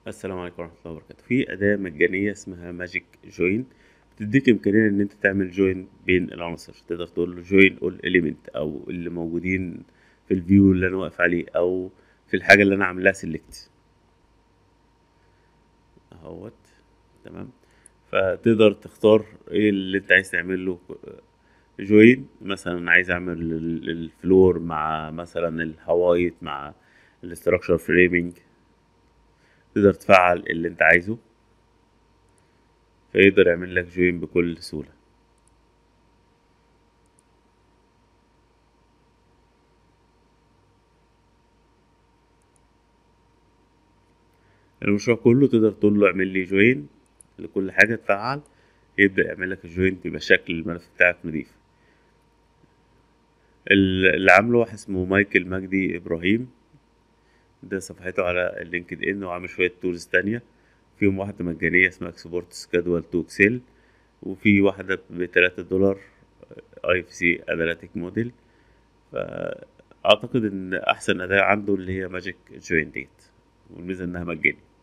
السلام عليكم ورحمة الله وبركاته في أداة مجانية اسمها ماجيك جوين بتديك إمكانية إن أنت تعمل جوين بين العناصر تقدر تقول له جوين أول إليمنت أو اللي موجودين في الفيو اللي أنا واقف عليه أو في الحاجة اللي أنا عاملها سيلكت أهوت تمام فتقدر تختار إيه اللي أنت عايز تعمل له جوين مثلا عايز أعمل ال- الفلور مع مثلا الهوايت مع الاستراكشر فريمينج تقدر تفعل اللي انت عايزه فيقدر يعمل لك جوين بكل سهولة المشروع كله تقدر تقول له اعمل لي جوين لكل حاجة تفعل يبدأ يعمل لك الجوين يبقى شكل الملف بتاعك نضيف ال- اللي عامله واحد اسمه مايكل مجدي إبراهيم ده صفحته على اللينكد ان وعامل شوية تولز تانية فيهم واحدة مجانية اسمها اكسبورت سكادوال تو اكسل وفي واحدة بتلاتة دولار اي اف سي اناليتيك موديل فاعتقد ان احسن اداة عنده اللي هي ماجيك جوين ديت والميزة انها مجاني